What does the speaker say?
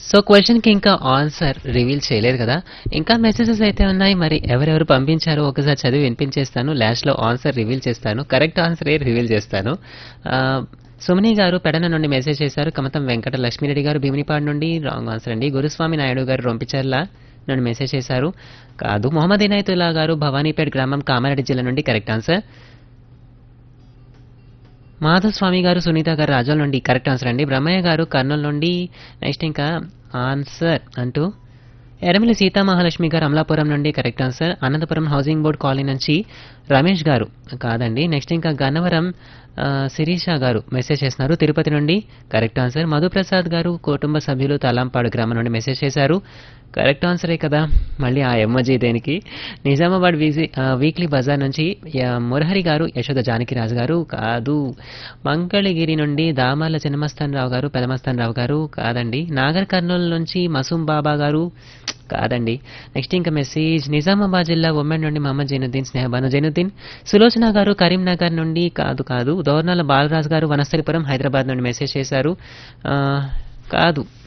so క్వశ్చన్కి ఇంకా answer reveal చేయలేదు కదా ఇంకా మెసేజెస్ అయితే ఉన్నాయి మరి ఎవరెవరు పంపించారో ఒకసారి చదివి వినిపించేస్తాను లాస్ట్లో ఆన్సర్ రివీల్ చేస్తాను కరెక్ట్ ఆన్సర్ ఏ రివీల్ చేస్తాను ఆ, సుమని గారు పెడన నుండి మెసేజ్ చేశారు కమతం వెంకట లక్ష్మీరెడ్డి గారు భీమినిపాడు నుండి రాంగ్ ఆన్సర్ అండి గురుస్వామి నాయుడు గారు రొంపిచర్ల నుండి మెసేజ్ చేశారు కాదు మొహమ్మద్ ఇనాయతుల్లా గారు భవానీపేట్ గ్రామం కామారెడ్డి జిల్లా నుండి కరెక్ట్ ఆన్సర్ మాధవ్ స్వామి గారు సునీత గారు రాజోల్ నుండి కరెక్ట్ ఆన్సర్ అండి బ్రహ్మయ్య గారు కర్నూలు నుండి నెక్స్ట్ ఇంకా ఆన్సర్ అంటూ ఎరమిలి సీతామహాలక్ష్మి గారు అమలాపురం నుండి correct answer Anantapuram housing board colony నుంచి రమేష్ గారు కాదండి నెక్స్ట్ ఇంకా గన్నవరం ఆ, శిరీష గారు మెసేజ్ చేస్తున్నారు తిరుపతి నుండి కరెక్ట్ ఆన్సర్ మధుప్రసాద్ గారు కుటుంబ సభ్యులు తలాంపాడు గ్రామం నుండి మెసేజ్ చేశారు కరెక్ట్ ఆన్సరే కదా మళ్ళీ ఆ ఎమ్మజీ దేనికి నిజామాబాద్ వీజీ ఆ, వీక్లీ బజార్ నుంచి యా, మురహరి గారు యశోద జానకిరాజు గారు కాదు మంగళగిరి నుండి దామర్ల చిన్నమస్తాన్ రావు గారు పెదమస్తాన్ రావు గారు కాదండి నాగర్ కర్నూలు నుంచి మసూం బాబా గారు కాదండి నెక్స్ట్ ఇంకా మెసేజ్ నిజామాబాద్ జిల్లా ఉమ్మెన్ నుండి మహమ్మద్ జైనుద్దీన్ స్నేహబాను జైనుద్దీన్ సులోచన గారు కరీంనగర్ నుండి కాదు కాదు దోర్నాల బాలరాజు గారు వనస్థలిపురం హైదరాబాద్ నుండి మెసేజ్ చేశారు ఆ, కాదు